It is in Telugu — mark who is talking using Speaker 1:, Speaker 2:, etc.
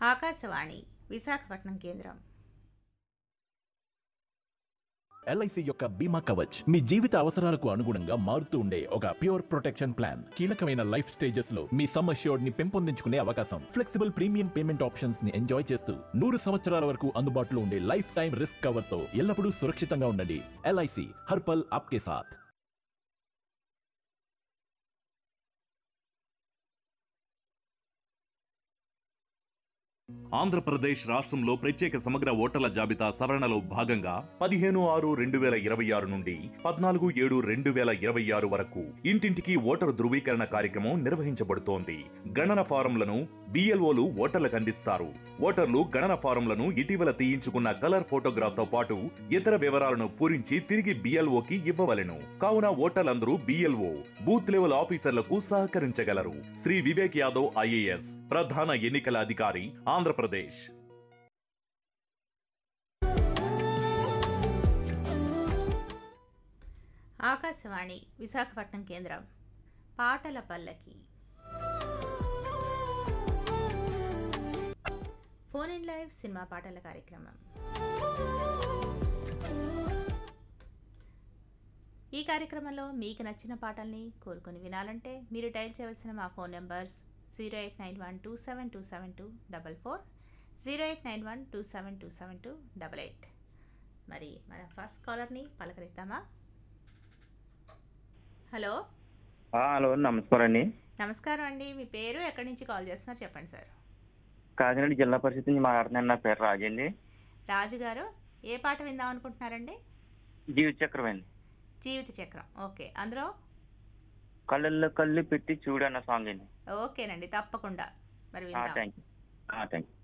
Speaker 1: ఆకాశవాణి విశాఖపట్నం కేంద్రం
Speaker 2: ఎల్ఐసి యొక్క బీమా కవచ్ మీ జీవిత అవసరాలకు అనుగుణంగా మారుతూ ఉండే ఒక ప్యూర్ ప్రొటెక్షన్ ప్లాన్ కీలకమైన లైఫ్ స్టేజెస్ లో మీ సమ్ అష్యూర్డ్ ని పెంపొందించుకునే అవకాశం ఫ్లెక్సిబుల్ ప్రీమియం పేమెంట్ ఆప్షన్స్ ని ఎంజాయ్ చేస్తూ నూరు సంవత్సరాల వరకు అందుబాటులో ఉండే లైఫ్ టైం రిస్క్ కవర్ తో ఎల్లప్పుడూ సురక్షితంగా ఉండండి ఎల్ఐసి హర్పల్ ఆప్కే సాథ్
Speaker 3: ఆంధ్రప్రదేశ్ రాష్ట్రంలో ప్రత్యేక సమగ్ర ఓటర్ల జాబితా సవరణలో భాగంగా పదిహేను ఆరు రెండు వేల ఇరవై ఆరు నుండి పద్నాలుగు ఏడు రెండు వేల ఇరవై ఆరు వరకు ఇంటింటికి ఓటరు ధృవీకరణ కార్యక్రమం నిర్వహించబడుతోంది గణన ఫారంలను బిఎల్ఓలు ఓటర్లకు అందిస్తారు ఓటర్లు గణన ఫారంలను ఇటీవల తీయించుకున్న కలర్ ఫోటోగ్రాఫ్ తో పాటు ఇతర వివరాలను పూరించి తిరిగి బిఎల్ఓకి ఇవ్వవలెను కావున ఓటర్లందరూ బిఎల్ఓ బూత్ లెవెల్ ఆఫీసర్లకు సహకరించగలరు శ్రీ వివేక్ యాదవ్ ఐఏఎస్ ప్రధాన ఎన్నికల అధికారి ఆంధ్రప్రదేశ్
Speaker 1: ఆకాశవాణి విశాఖపట్నం కేంద్రం పాటల పల్లకి ఫోన్ ఇన్ లైవ్ సినిమా పాటల కార్యక్రమం ఈ కార్యక్రమంలో మీకు నచ్చిన పాటల్ని కోరుకొని వినాలంటే మీరు డయల్ చేయవలసిన మా phone numbers zero eight nine one two seven two seven two double four zero eight nine one two seven two seven two double eight మరి మన ఫస్ట్ కాలర్ని పలకరిద్దామా హలో
Speaker 4: ఆ, హలో నమస్కారం అండి
Speaker 1: నమస్కారం అండి మీ పేరు ఎక్కడి నుంచి కాల్ చేస్తున్నారు చెప్పండి సార్
Speaker 4: కాకినాడ జిల్లా పరిషత్ నుంచి మాట్లాడుతున్నాను నా పేరు రాజు అండి
Speaker 1: రాజు గారు ఏ పాట విందాం అనుకుంటున్నారండి
Speaker 4: జీవిత చక్రం అండి
Speaker 1: జీవిత చక్రం ఓకే అందులో
Speaker 4: కళ్ళల్లో కళ్ళు పెట్టి చూడు అన్న సాంగ్ అండి
Speaker 1: ఓకేనండి తప్పకుండా మరి విందాం
Speaker 4: థ్యాంక్ యూ థ్యాంక్ యూ